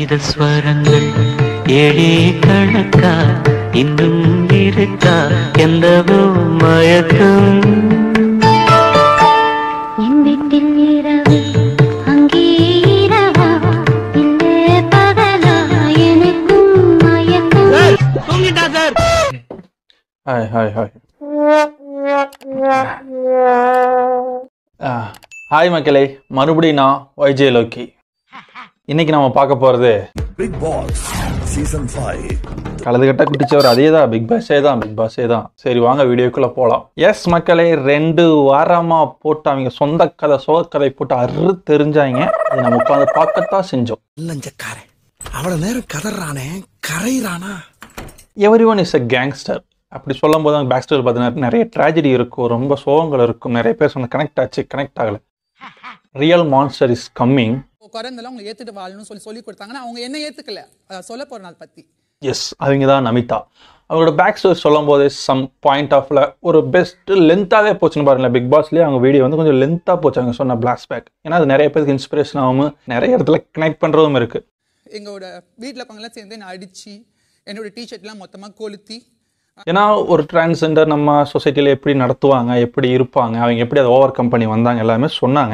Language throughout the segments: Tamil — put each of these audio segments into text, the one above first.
இதழ் ஸ்வரங்கள் ஏழே கணக்கா இன்னும் இருக்கா எந்தவோ மயக்கம் என் வீட்டில் இரவு அங்கே இரவா இல்லே பகலா எனக்கும் மயக்கம் ஹாய் ஹாய் ஹாய் ஹாய் மக்களே மறுபடியும் நான் ஒய்ஜே லோக்கி இன்னைக்கு நம்ம பார்க்க போகிறது Big Boss Season 5 கலதுகட்ட குட்டிச்சவர் அதே தான் பிக் பாஸே தான் பிக் பாஸே தான் சரி வாங்க வீடியோக்குள்ளே போகலாம் எஸ் மக்களே ரெண்டு வாரமாக போட்டு அவங்க சொந்த கதை சோகக்கதை போட்டு அறு தெரிஞ்சாங்க அது நம்ம உட்காந்து பார்க்கத்தான் செஞ்சோம் லஞ்சக்காரன் அவ்வளவு நேரம் கதறானே கரையிறானா everyone is a gangster அப்படி சொல்லும் போது பேக் ஸ்டோரி பார்த்தீங்கன்னா நிறைய ட்ராஜடி இருக்கும் ரொம்ப சோகங்கள் இருக்கும் நிறைய பேர் சொன்ன கனெக்ட் ஆச்சு கனெக்ட் ஆகலை ரியல் மான்ஸ்டர் இஸ் கம்மிங் குறைந்தெல்லாம் அவங்க ஏத்துட்டு வாழணும்னு சொல்லி சொல்லி கொடுத்தாங்கன்னா அவங்க என்ன ஏத்துக்கல அத சொல்ல போறேன் அதை பத்தி எஸ் அவங்க தான் நமிதா அவங்களோட பேக் ஸ்டோரி சொல்லும் போது சம் பாயிண்ட் ஆஃப்ல ஒரு பெஸ்ட் லென்த்தாகவே போச்சுன்னு பாருங்களேன் பிக் பாஸ்லேயே அவங்க வீடியோ வந்து கொஞ்சம் லென்த்தாக போச்சு அவங்க சொன்ன பிளாஸ் பேக் ஏன்னா அது நிறைய பேருக்கு இன்ஸ்பிரேஷன் ஆகும் நிறைய இடத்துல கனெக்ட் பண்ணுறதும் இருக்கு எங்களோட வீட்டில் இருக்கவங்களாம் சேர்ந்து என்னை அடிச்சு என்னோட டிஷர்ட்லாம் மொத்தமா கொளுத்தி ஏன்னா ஒரு டிரான்ஸ்ஜெண்டர் நம்ம சொசைட்டியில் எப்படி நடத்துவாங்க எப்படி இருப்பாங்க அவங்க எப்படி அதை ஓவர் கம் பண்ணி வந்தாங்க எல்லாமே சொன்னாங்க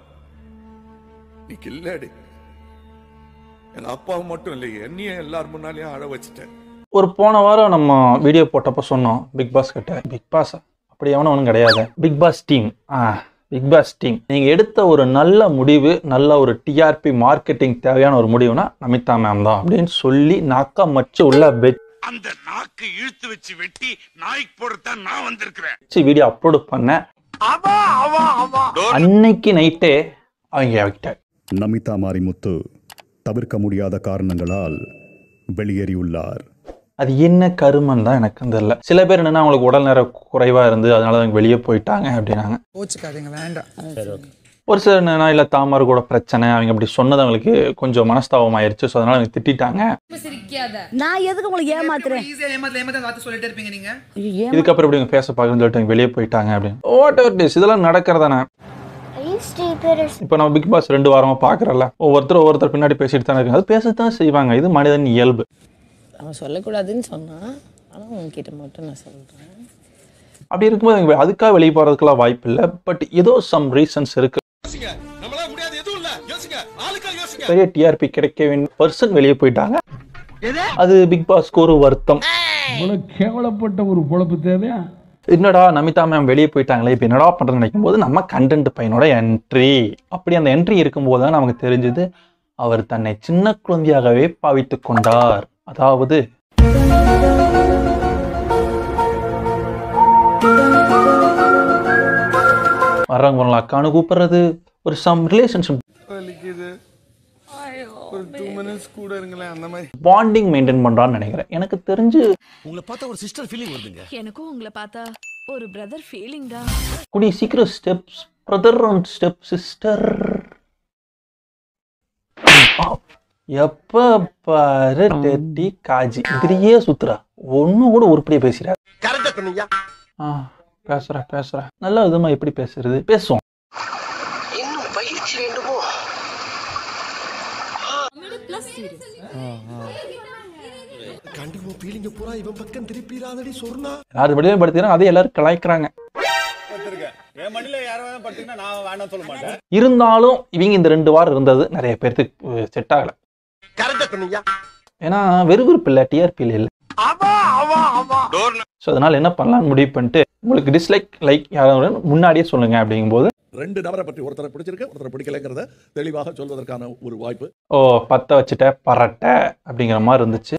நீ கில்லாடி என் அப்பாவை மட்டும் இல்லையே என்னையும் எல்லார் முன்னாலேயும் அழ வச்சுட்டேன் ஒரு போன வாரம் நம்ம வீடியோ போட்டப்போ சொன்னோம் பிக் பாஸ் கிட்ட பிக் பாஸ் அப்படி எவனும் ஒன்றும் கிடையாது பிக் பாஸ் டீம் ஆ பிக் பாஸ் டீம் நீங்கள் எடுத்த ஒரு நல்ல முடிவு நல்ல ஒரு டிஆர்பி மார்க்கெட்டிங் தேவையான ஒரு முடிவுனா நமிதா மேம் தான் அப்படின்னு சொல்லி நாக்கா மச்சு உள்ள அந்த நாக்கு இழுத்து வச்சு வெட்டி நாய்க்கு போடத்தான் நான் வந்திருக்கிறேன் வச்சு வீடியோ அப்லோடு பண்ணேன் அன்னைக்கு நைட்டே அவங்க ஆகிட்டாங்க நமிதா மாரிமுத்து தவிர்க்க முடியாத காரணங்களால் வெளியேறியுள்ளார் அது என்ன கருமன் தான் எனக்கு தெரியல சில பேர் என்னன்னா அவங்களுக்கு உடல் நேர குறைவா இருந்து அதனால அவங்க வெளியே போயிட்டாங்க அப்படின்னாங்க கோச்சுக்காதீங்க வேண்டாம் ஒரு சிலர் என்னன்னா இல்லை தாமரை கூட பிரச்சனை அவங்க அப்படி சொன்னது அவங்களுக்கு கொஞ்சம் மனஸ்தாபம் ஆயிருச்சு ஸோ அதனால அவங்க திட்டிட்டாங்க நான் எதுக்கு உங்களுக்கு ஏமாத்துறேன் ஈஸியா ஏமாத்த ஏமாத்த வார்த்தை சொல்லிட்டே இருப்பீங்க நீங்க இதுக்கப்புறம் இப்படி இவங்க பேச பார்க்கணும்னு சொல்லிட்டு அவங்க வெளியே போயிட்டாங்க அப்படின்னு வாட் எவர் டேஸ் இதெல்லாம் நடக்கிறதானே இப்போ நம்ம பிக் பாஸ் ரெண்டு வாரமா பார்க்குறல ஒவ்வொருத்தர் ஒவ்வொருத்தர் பின்னாடி பேசிட்டு தானே இருக்காங்க அது பேசத்தான் செய்வாங்க இது மனிதன் இயல்பு அவன் சொல்லக்கூடாதுன்னு சொன்னான் ஆனால் உங்ககிட்ட மட்டும் நான் சொல்கிறேன் அப்படி இருக்கும்போது அவங்க அதுக்காக வெளியே போகிறதுக்கெல்லாம் வாய்ப்பு இல்லை பட் ஏதோ சம் ரீசன்ஸ் இருக்கு நம்மளால முடியாது எதுவும் இல்ல யோசிங்க ஆளுக்கா யோசிங்க பெரிய டிஆர்பி கிடைக்க வேண்டிய பர்சன் வெளியே போயிட்டாங்க அது பிக் பாஸ்க்கு ஒரு வருத்தம் கேவலப்பட்ட ஒரு பொழப்பு தேவையா என்னடா நமிதா மேம் வெளியே போயிட்டாங்களே இப்போ என்னடா பண்ணுறதுன்னு நினைக்கும் போது நம்ம கண்டென்ட் பையனோட என்ட்ரி அப்படி அந்த என்ட்ரி இருக்கும்போது தான் நமக்கு தெரிஞ்சது அவர் தன்னை சின்ன குழந்தையாகவே பாவித்து கொண்டார் அதாவது வர்றவங்க அக்கானு கூப்பிடுறது ஒரு சம் ரிலேஷன்ஷிப் வலிக்குது ஒரு டூ மினிட்ஸ் கூட இருங்களேன் அந்த மாதிரி பாண்டிங் மெயின்டைன் பண்றான்னு நினைக்கிறேன் எனக்கு தெரிஞ்சு உங்களை பார்த்தா ஒரு சிஸ்டர் ஃபீலிங் வருதுங்க எனக்கும் உங்களை பார்த்தா ஒரு பிரதர் ஃபீலிங் தான் கூடிய சீக்கிரம் steps brother and step sister எப்ப பாரு டெட்டி காஜி இதுலயே சுத்துறா ஒன்னும் கூட உருப்படியா பேசுறா கரெக்டா சொன்னீங்க ஆ பேசுறா பேசுறா நல்ல விதமா எப்படி பேசுறது பேசுவோம் இன்னும் பயிற்சி வேண்டுமோ கண்டிப்பா ஃபீலிங்க பூரா இவன் பக்கம் திருப்பிடாதடி சொன்னா யாரு வெளியே படுத்தினா அதை எல்லாரும் கலாய்க்கிறாங்க என் மண்ணில யாரும் படுத்தீங்கன்னா நான் வேணாம் சொல்ல மாட்டேன் இருந்தாலும் இவங்க இந்த ரெண்டு வாரம் இருந்தது நிறைய பேர்த்துக்கு செட் ஆகல கரெக்டா சொன்னீங்க ஏன்னா வெறுவிருப்பு இல்லை டிஆர்பியில் இல்லை ஸோ அதனால என்ன பண்ணலாம்னு முடிவு பண்ணிட்டு உங்களுக்கு டிஸ்லைக் லைக் யாராவது முன்னாடியே சொல்லுங்க அப்படிங்கும்போது ரெண்டு நபரை பற்றி ஒருத்தரை பிடிச்சிருக்கு ஒருத்தரை பிடிக்கலைங்கிறத தெளிவாக சொல்வதற்கான ஒரு வாய்ப்பு ஓ பத்த வச்சுட்ட பரட்ட அப்படிங்கிற மாதிரி இருந்துச்சு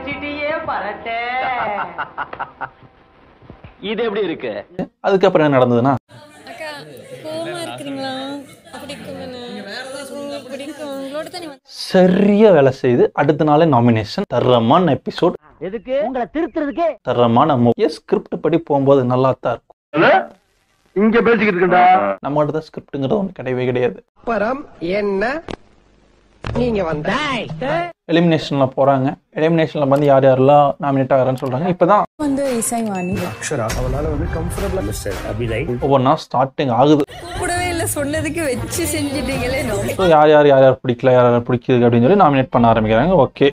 இது எப்படி இருக்கு அதுக்கப்புறம் என்ன நடந்ததுன்னா கோவமா இருக்கிறீங்களா பிடிக்கும் பிடிக்கும் உங்களோட தானே சரியா வேலை செய்து அடுத்த நாளே நாமினேஷன் தரமான எபிசோட் எதுக்கு உங்களை திருத்துறதுக்கு தரமான ஸ்கிரிப்ட் படி போகும்போது நல்லா தான் இருக்கும் இங்க பேசிக்கிட்டு இருக்கா நம்மகிட்ட தான் ஸ்கிரிப்ட்டுங்கிறது ஒன்று கிடையவே கிடையாது பரம் என்ன நீங்க வந்த எலிமினேஷனில் போகிறாங்க எலிமினேஷனில் வந்து யார் யாரெல்லாம் நாமினேட் ஆகிறான்னு சொல்கிறாங்க இப்போ தான் வந்து இசைவாணி ஒவ்வொன்றா ஸ்டார்டிங் ஆகுது கூடவே இல்லை சொன்னதுக்கு வச்சு செஞ்சிட்டீங்களே ஸோ யார் யார் யார் யார் பிடிக்கல யார் யார் பிடிக்குது அப்படின்னு சொல்லி நாமினேட் பண்ண ஆரம்பிக்கிறாங்க ஓகே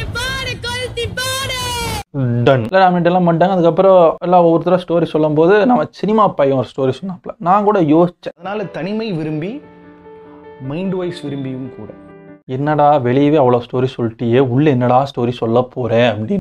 டன் இல்லை நாமினேட் எல்லாம் பண்ணிட்டாங்க அதுக்கப்புறம் எல்லாம் ஒவ்வொருத்தரும் ஸ்டோரி சொல்லும்போது நம்ம சினிமா பையன் ஒரு ஸ்டோரி சொன்னாப்ல நான் கூட யோசிச்சேன் அதனால தனிமை விரும்பி மைண்ட் வைஸ் விரும்பியும் கூட என்னடா வெளியவே அவ்வளோ ஸ்டோரி சொல்லிட்டியே உள்ள என்னடா ஸ்டோரி சொல்ல போறேன் அப்படின்னு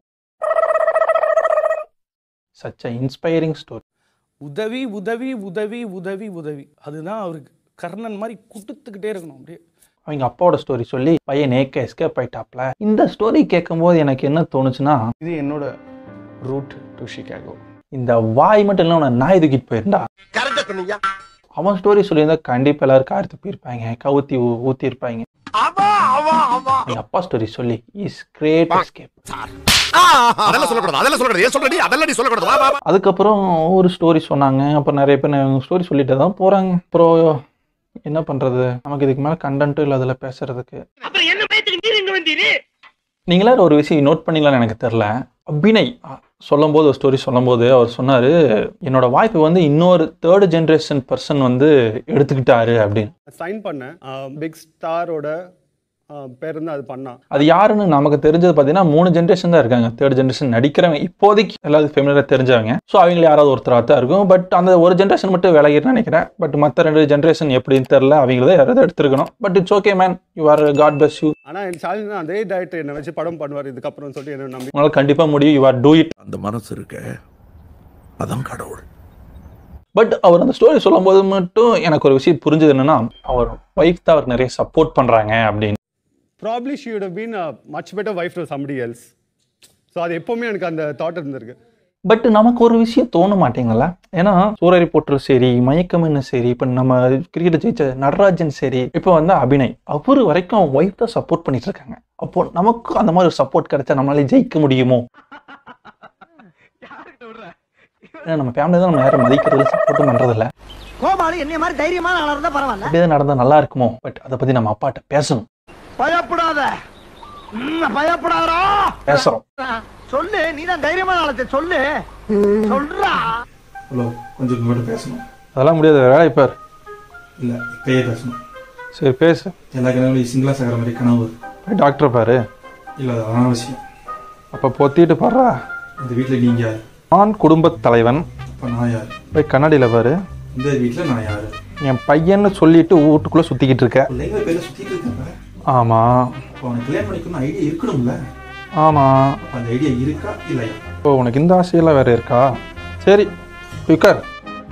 சச் அ இன்ஸ்பைரிங் ஸ்டோரி உதவி உதவி உதவி உதவி உதவி அதுதான் அவருக்கு கர்ணன் மாதிரி குடுத்துக்கிட்டே இருக்கணும் அப்படியே அவங்க அப்பாவோட ஸ்டோரி சொல்லி பையன் நேக்க எஸ்கேப் ஆயிட்டாப்ல இந்த ஸ்டோரி கேட்கும்போது எனக்கு என்ன தோணுச்சுன்னா இது என்னோட ரூட் டு ஷிகாகோ இந்த வாய் மட்டும் இல்லை உன நாய் தூக்கிட்டு போயிருந்தா கரெக்டா சொன்னீங்க அவன் ஸ்டோரி சொல்லியிருந்தா கண்டிப்பா எல்லாரும் காரி துப்பியிருப்பாங்க கவுத்தி ஊ- ஊத்தியிருப்பாங்க அவா அவா அவா எங்க அப்பா ஸ்டோரி சொல்லி இஸ் கிரேட் எஸ்கேப் அதெல்லாம் சொல்லக்கூடாது அதெல்லாம் சொல்லக்கூடாது ஏன் சொல்றடி அதெல்லாம் நீ சொல்லக்கூடாது வா வா வா. அதுக்கப்புறம் ஒரு ஸ்டோரி சொன்னாங்க அப்புறம் நிறைய பேர் ஸ்டோரி சொல்லிட்டு தான் போறாங்க அப்புறம் என்ன பண்றது நமக்கு இதுக்கு மேல கண்டென்ட்டும் இல்லை அதில் பேசுறதுக்கு அப்புறம் என்ன பயத்துக்கு நீர் இங்க வந்தீரு நீங்களே ஒரு விஷயம் நோட் பண்ணீங்களான்னு எனக்கு தெரில அபிநய் சொல்லும்போது ஒரு ஸ்டோரி சொல்லும்போது அவர் சொன்னார் என்னோட வாய்ப்பு வந்து இன்னொரு தேர்ட் ஜென்ரேஷன் பர்சன் வந்து எடுத்துக்கிட்டாரு அப்படின்னு சைன் பண்ணேன் பிக் ஸ்டாரோட பேர் இருந்து அது பண்ணான் அது யாருன்னு நமக்கு தெரிஞ்சது பார்த்தீங்கன்னா மூணு ஜென்ரேஷன் தான் இருக்காங்க தேர்ட் ஜென்ரேஷன் நடிக்கிறவங்க இப்போதைக்கு எல்லாரும் ஃபெமிலியராக தெரிஞ்சவங்க ஸோ அவங்க யாராவது ஒருத்தராக தான் இருக்கும் பட் அந்த ஒரு ஜென்ரேஷன் மட்டும் விலகிட்டு நினைக்கிறேன் பட் மற்ற ரெண்டு ஜென்ரேஷன் எப்படின்னு தெரில அவங்கள யாராவது எடுத்துருக்கணும் but it's okay man you are God bless you ஆனால் என் ஸ்டாலின் அதே டேரக்டர் என்னை வச்சு படம் பண்ணுவார் இதுக்கப்புறம் சொல்லிட்டு என்ன நம்பி உங்களால் கண்டிப்பாக முடியும் யூ ஆர் டூ இட் அந்த மனசு இருக்க அதான் கடவுள் பட் அவர் அந்த ஸ்டோரி சொல்லும்போது மட்டும் எனக்கு ஒரு விஷயம் புரிஞ்சது என்னன்னா அவர் ஒய்ஃப் தான் அவர் நிறைய சப்போர்ட் பண்றாங்க அப்படின்னு probably she would have been a much better wife to somebody else so அது எப்போவுமே எனக்கு அந்த தாட் இருந்திருக்கு பட் நமக்கு ஒரு விஷயம் தோண மாட்டேங்கல்ல ஏன்னா சூரரி போட்டர் சரி மயக்கம்னு சரி இப்போ நம்ம கிரிக்கெட் ஜெயிச்ச நடராஜன் சரி இப்போ வந்து அபிநய் அவர் வரைக்கும் ஒய்ஃப் தான் சப்போர்ட் பண்ணிட்டு இருக்காங்க அப்போ நமக்கு அந்த மாதிரி ஒரு சப்போர்ட் கிடைச்சா நம்மளால ஜெயிக்க முடியுமோ ஏன்னா நம்ம ஃபேமிலி தான் நம்ம யாரும் மதிக்கிறது சப்போர்ட்டும் பண்றது இல்ல கோபாலு என்னைய மாதிரி தைரியமான ஆளா இருந்தா பரவாயில்ல அப்படியே நடந்தா நல்லா இருக்குமோ பட் அதை பத்தி நம்ம அப்பாட்ட பேசணும் பயப்படாத ம், பயப்படாதடா பேசுறோம் சொல்லு நீ தான் தைரியமான ஆளத்தை சொல்லு சொல்றா ஹலோ கொஞ்சம் உங்கள்கிட்ட பேசணும் அதெல்லாம் முடியாது வேலை இப்போ இல்லை இப்பயே பேசணும் சரி பேசு எல்லா கனவுலையும் சிங்கிளாக சாகிற மாதிரி கனவு போய் டாக்டர் பாரு இல்லை அது அனாவசியம் அப்போ பொத்திட்டு பாடுறா இந்த வீட்டில் நீங்கள் யார் நான் குடும்பத் தலைவன் அப்போ நான் யார் போய் கண்ணாடியில் பாரு இந்த வீட்டில் நான் யார் என் பையன்னு சொல்லிட்டு வீட்டுக்குள்ளே சுற்றிக்கிட்டு இருக்க பிள்ளைங்க பேரில் சுற்றிட்டு இருக்காங்க ஆமாம் அப்போ அவனை கல்யாணம் பண்ணிக்கணும் ஐடியா இருக்கணும்ல ஆமாம் அப்போ அந்த ஐடியா இருக்கா இல்லையா ஓ உனக்கு இந்த ஆசையெல்லாம் வேற இருக்கா சரி உட்கார்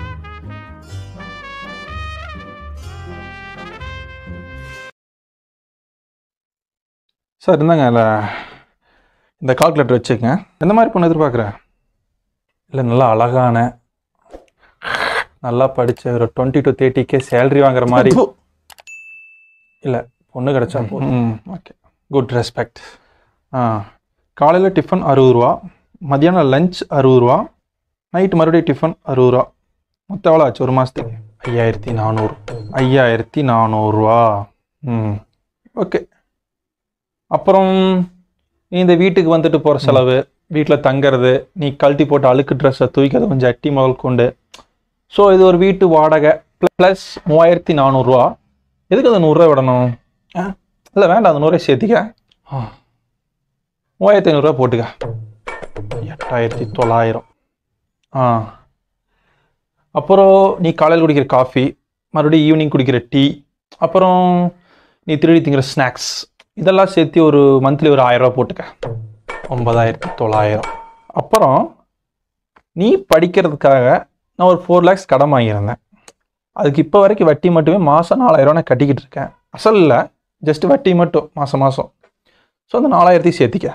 சார் இருந்தாங்க இல்லை இந்த கால்குலேட்டர் வச்சுக்கங்க எந்த மாதிரி பொண்ணு எதிர்பார்க்குற இல்லை நல்லா அழகான நல்லா படிச்ச ஒரு டுவெண்ட்டி டு தேர்ட்டிக்கே சேலரி வாங்குற மாதிரி இல்லை பொண்ணு கிடைச்சா போதும் ஓகே குட் ரெஸ்பெக்ட் ஆ காலையில் டிஃபன் அறுபது ரூபா மதியானம் லஞ்ச் அறுபது ரூபா நைட்டு மறுபடியும் டிஃபன் அறுபது ரூபா மொத்தம் எவ்வளோ ஆச்சு ஒரு மாதத்துக்கு ஐயாயிரத்தி நானூறு ஐயாயிரத்தி நானூறுரூவா ம் ஓகே அப்புறம் நீ இந்த வீட்டுக்கு வந்துட்டு போகிற செலவு வீட்டில் தங்குறது நீ கழட்டி போட்ட அழுக்கு ட்ரெஸ்ஸை தூக்கிறது கொஞ்சம் அட்டி முதல் கொண்டு ஸோ இது ஒரு வீட்டு வாடகை ப்ளஸ் மூவாயிரத்தி நானூறுரூவா எதுக்கு அந்த நூறுரூவா விடணும் ஆ இல்லை வேண்டாம் அந்த நூறுரூவா சேர்த்திக்க ஆ மூவாயிரத்தி ஐநூறுரூவா போட்டுக்க எட்டாயிரத்தி தொள்ளாயிரம் ஆ அப்புறம் நீ காலையில் குடிக்கிற காஃபி மறுபடியும் ஈவினிங் குடிக்கிற டீ அப்புறம் நீ திருடி திங்கிற ஸ்நாக்ஸ் இதெல்லாம் சேர்த்து ஒரு மந்த்லி ஒரு ஆயிரம் ரூபாய் போட்டுக்க ஒன்பதாயிரத்தி தொள்ளாயிரம் அப்புறம் நீ படிக்கிறதுக்காக நான் ஒரு ஃபோர் லேக்ஸ் கடன் வாங்கியிருந்தேன் அதுக்கு இப்போ வரைக்கும் வட்டி மட்டுமே மாதம் நாலாயிரம் நான் கட்டிக்கிட்டு இருக்கேன் அசல் இல்லை ஜஸ்ட் வட்டி மட்டும் மாதம் மாதம் ஸோ அந்த நாலாயிரத்தி சேர்த்திக்க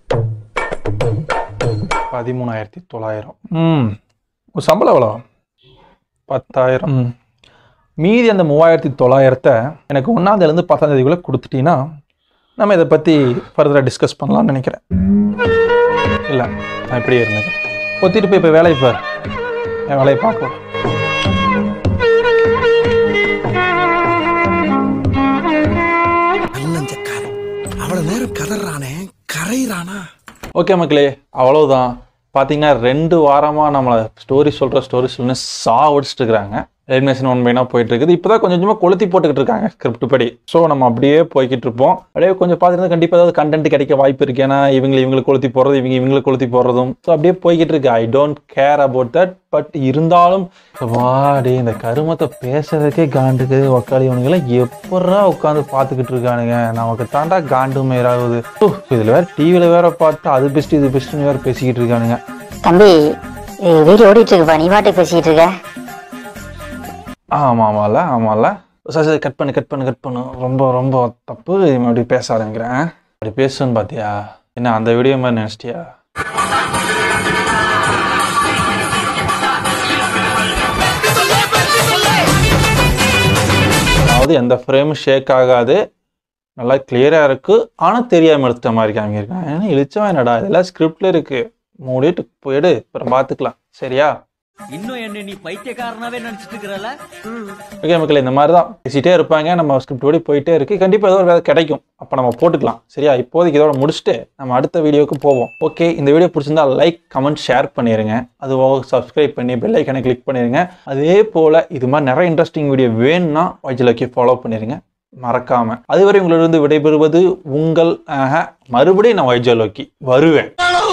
பதிமூணாயிரத்தி தொள்ளாயிரம் ம் உன் சம்பளம் எவ்வளோ பத்தாயிரம் ம் மீதி அந்த மூவாயிரத்தி தொள்ளாயிரத்தை எனக்கு ஒன்றாந்தேலேருந்து பத்தாம் தேதிக்குள்ளே கொடுத்துட்டீங்கன்னா நம்ம இதை பற்றி ஃபர்தராக டிஸ்கஸ் பண்ணலாம்னு நினைக்கிறேன் இல்லை நான் இப்படியே இருந்தேன் ஒத்திட்டு போய் இப்போ வேலையை பார் என் வேலையை பார்க்கலாம் நல்லஞ்சக்காரன் அவ்வளவு நேரம் கதறானே கரையிறானா ஓகே மக்களே அவ்வளவுதான் பார்த்தீங்கன்னா ரெண்டு வாரமாக நம்மளை ஸ்டோரி சொல்கிற ஸ்டோரி சொல்லுன்னு சா ஒடிச்சிட்டு இருக்கிறாங்க எலிமினேஷன் ஒன் பைனா போயிட்டு இருக்குது இப்போதான் கொஞ்சம் கொஞ்சமாக கொளுத்தி போட்டுக்கிட்டு இருக்காங்க ஸ்கிரிப்ட் படி ஸோ நம்ம அப்படியே போய்கிட்டு இருப்போம் அப்படியே கொஞ்சம் பார்த்துட்டு கண்டிப்பாக ஏதாவது கண்டென்ட் கிடைக்க வாய்ப்பு இருக்கு ஏன்னா இவங்க இவங்களுக்கு கொளுத்தி போடுறது இவங்க இவங்களுக்கு கொளுத்தி போடுறதும் ஸோ அப்படியே போய்கிட்டு இருக்கு I don't care about that but இருந்தாலும் வாடி இந்த கருமத்தை பேசுறதுக்கே காண்டுக்கு உக்காளி இவனுங்கெல்லாம் எப்படா உட்காந்து பார்த்துக்கிட்டு இருக்கானுங்க நமக்கு தாண்டா காண்டு மேலாகுது இதில் வேற டிவியில் வேற பார்த்து அது பெஸ்ட் இது பெஸ்ட்னு வேற பேசிக்கிட்டு இருக்கானுங்க தம்பி வீடியோ ஓடிட்டு இருக்குப்பா நீ பாட்டு பேசிக்கிட்டு இருக்க ஆமாம் ஆமாம்ல ஆமாம்ல சரி சரி கட் பண்ணு கட் பண்ணு கட் பண்ணு ரொம்ப ரொம்ப தப்பு இவன் அப்படி பேச ஆரம்பிக்கிறேன் அப்படி பேசுன்னு பார்த்தியா என்ன அந்த வீடியோ மாதிரி நினச்சிட்டியா அதாவது எந்த ஃப்ரேமும் ஷேக் ஆகாது நல்லா கிளியராக இருக்குது ஆனால் தெரியாமல் எடுத்த மாதிரி காமியிருக்கான் ஏன்னா இழிச்சவன் என்னடா இதெல்லாம் ஸ்கிரிப்டில் இருக்குது மூடிட்டு போயிடு அப்புறம் பார்த்துக்கலாம் சரியா இன்னும் என்ன நீ பைத்தியக்காரனாவே நினைச்சிட்டு இருக்கிறல ஓகே மக்கள் இந்த மாதிரி தான் பேசிட்டே இருப்பாங்க நம்ம ஸ்கிரிப்ட் படி போயிட்டே இருக்கு கண்டிப்பாக ஏதோ ஒரு வேலை கிடைக்கும் அப்போ நம்ம போட்டுக்கலாம் சரியா இப்போதைக்கு இதோட முடிச்சுட்டு நம்ம அடுத்த வீடியோவுக்கு போவோம் ஓகே இந்த வீடியோ பிடிச்சிருந்தா லைக் கமெண்ட் ஷேர் பண்ணிடுங்க அது சப்ஸ்கிரைப் பண்ணி பெல் ஐக்கனை கிளிக் பண்ணிடுங்க அதே போல் இது மாதிரி நிறைய இன்ட்ரெஸ்டிங் வீடியோ வேணும்னா வைஜலோக்கி ஃபாலோ பண்ணிடுங்க மறக்காம அதுவரை உங்களிடம் விடைபெறுவது உங்கள் ஆஹா, மறுபடியும் நான் வைஜலோக்கி வருவேன்